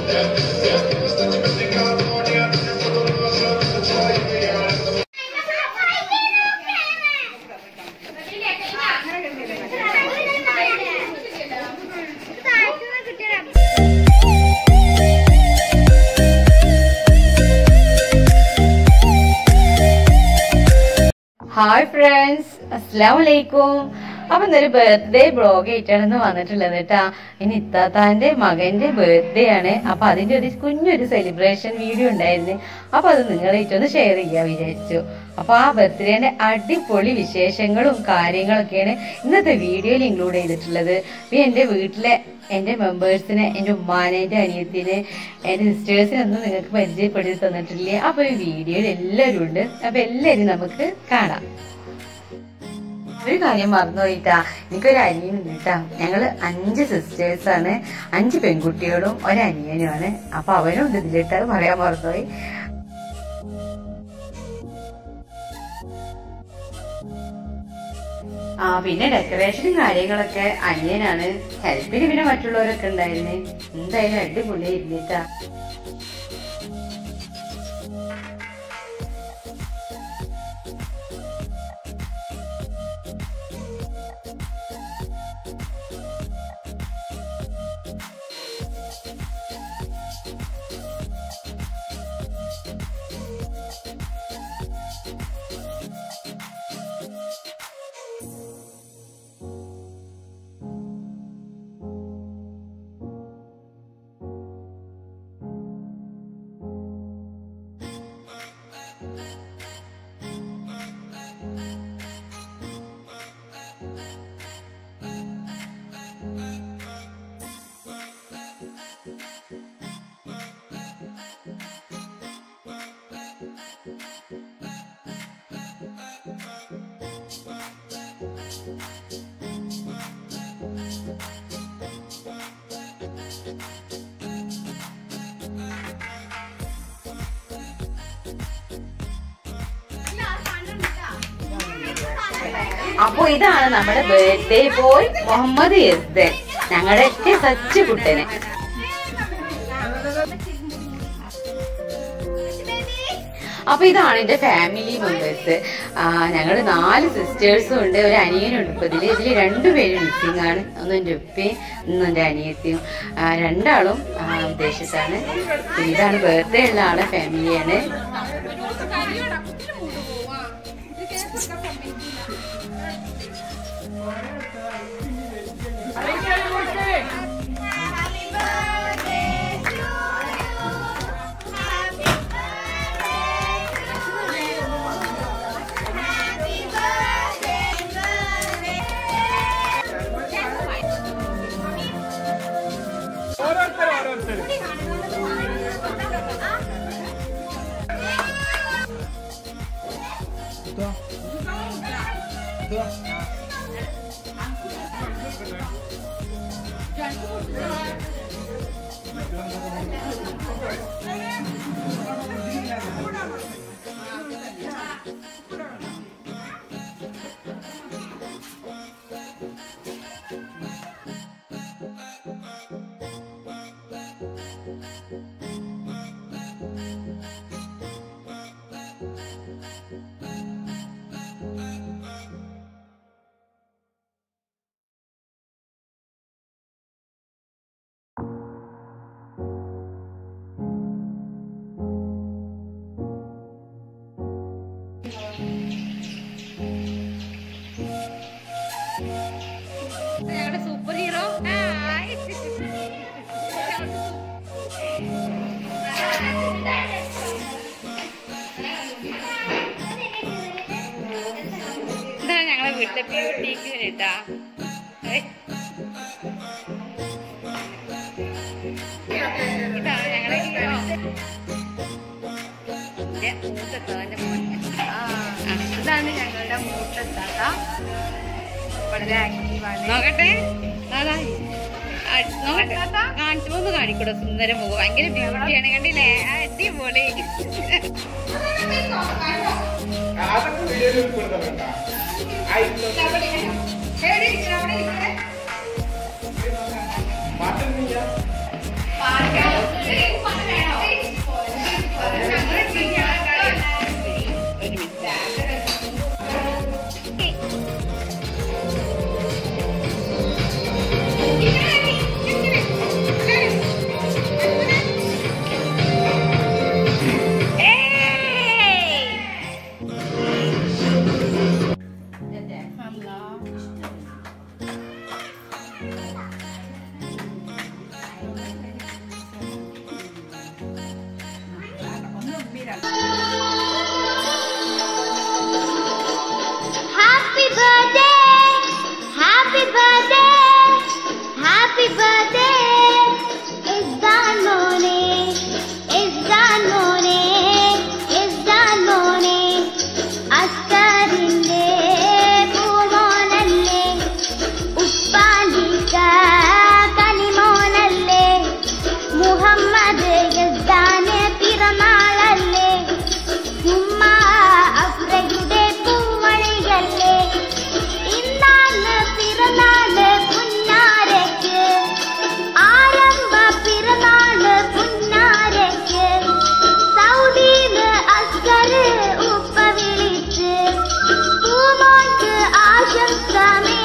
hi friends അസ്സാം വലൈക്കും അപ്പൊ ഇന്നൊരു ബർത്ത്ഡേ ബ്ലോഗ് ആയിട്ടാണ് വന്നിട്ടുള്ളത് കേട്ടാ ഇനി ഇത്താത്താന്റെ മകന്റെ ബർത്ത്ഡേ ആണ് അപ്പൊ അതിന്റെ ഒരു കുഞ്ഞൊരു സെലിബ്രേഷൻ വീഡിയോ ഉണ്ടായിരുന്നു അപ്പൊ അത് നിങ്ങളായിട്ടൊന്ന് ഷെയർ ചെയ്യാൻ വിചാരിച്ചു അപ്പൊ ആ ബർത്ത്ഡേന്റെ അടിപൊളി വിശേഷങ്ങളും കാര്യങ്ങളൊക്കെയാണ് ഇന്നത്തെ വീഡിയോയിൽ ഇൻക്ലൂഡ് ചെയ്തിട്ടുള്ളത് പിന്നെ എന്റെ വീട്ടിലെ എന്റെ മെമ്പേഴ്സിനെ എന്റെ ഉമ്മാനെ എന്റെ അനിയത്തിനെ എന്റെ സിസ്റ്റേഴ്സിനെ ഒന്നും നിങ്ങൾക്ക് പരിചയപ്പെടുത്തി തന്നിട്ടില്ലേ അപ്പൊ ഈ വീഡിയോയിൽ എല്ലാവരും ഉണ്ട് അപ്പൊ എല്ലാവരും നമുക്ക് കാണാം ഒരു കാര്യം മറന്നുപോയിട്ടാ എനിക്കൊരു അനിയനുണ്ട് കേട്ടാ ഞങ്ങള് അഞ്ച് സിസ്റ്റേഴ്സ് ആണ് അഞ്ച് പെൺകുട്ടികളും ഒരു അനിയനുമാണ് അപ്പൊ അവനും ഉണ്ട് ഇതിലിട്ട് അത് പറയാൻ മറന്നുപോയി ആ പിന്നെ ഡെക്കറേഷനും കാര്യങ്ങളൊക്കെ അനിയനാണ് ഹെൽപ്പിന് പിന്നെ മറ്റുള്ളവരൊക്കെ ഉണ്ടായിരുന്നേ എന്തായാലും അടിപൊളി ഇരുന്നിട്ടാ അപ്പൊ ഇതാണ് നമ്മുടെ ബർത്ത്ഡേ ബോയ് മുഹമ്മദ് യസ്ദൻ ഞങ്ങളുടെ ഒക്കെ സച്ച് കുട്ടനെ അപ്പൊ ഇതാണ് എന്റെ ഫാമിലി മെമ്പേഴ്സ് ഞങ്ങള് നാല് സിസ്റ്റേഴ്സും ഉണ്ട് ഒരു അനിയനുണ്ട് ഇപ്പൊ ഇതില് ഇതില് രണ്ടുപേരും മിസ്സിംഗ് ആണ് ഒന്ന് എന്റെ ഉപ്പയും ഒന്ന് എന്റെ അനിയത്തിയും ആ, രണ്ടാളും ആ, വിദേശത്താണ് പിന്നെ ഇതാണ് ബർത്ത്ഡേ ഉള്ള ആളെ ഫാമിലിയാണ് ഓരോരുത്തർ ഓരോരുത്തർ ഞങ്ങളുടെ സൂപ്പർ ഹീറോ ഇതാണ് ഞങ്ങളെ വീട്ടിലെ ബ്യൂട്ടിക്ക് കേട്ടാ ഇതാണ് ഞങ്ങളെ ഹീറോ മൂത്തത്തോന്റെ മോൻ ആ, ഇതാണ് ഞങ്ങളുടെ മൂത്തത്താത്ത വളരെ ആക്റ്റീവാണ് നോക്കട്ടെ അതാ നോക്കട്ടെ കാണിച്ചു ഒന്ന് കാണിക്കൂടെ സുന്ദര മുഖം ഭയങ്കര ബ്യൂട്ടിയാണ് കണ്ടില്ലേ ആ, അടിപൊളി അതൊക്കെ വീഡിയോയിൽ ഉൾപ്പെടുത്തണ്ട മാറ്റം ചെയ്യാം പാട്ട് അത് യസ്ദാന് പിറന്നാളല്ലേ ഉമ്മ അഫ്രയുടെ പൂവണികല്ലേ ഇന്നാണ് പിറന്നാള് പുന്നാരയ്ക്ക് ആരംഭ പിറന്നാള് പുന്നാരയ്ക്ക് സൗദിയില് അസ്കര് ഉപ്പ വിളിച്ച് പൂമോൾക്ക് ആശംസ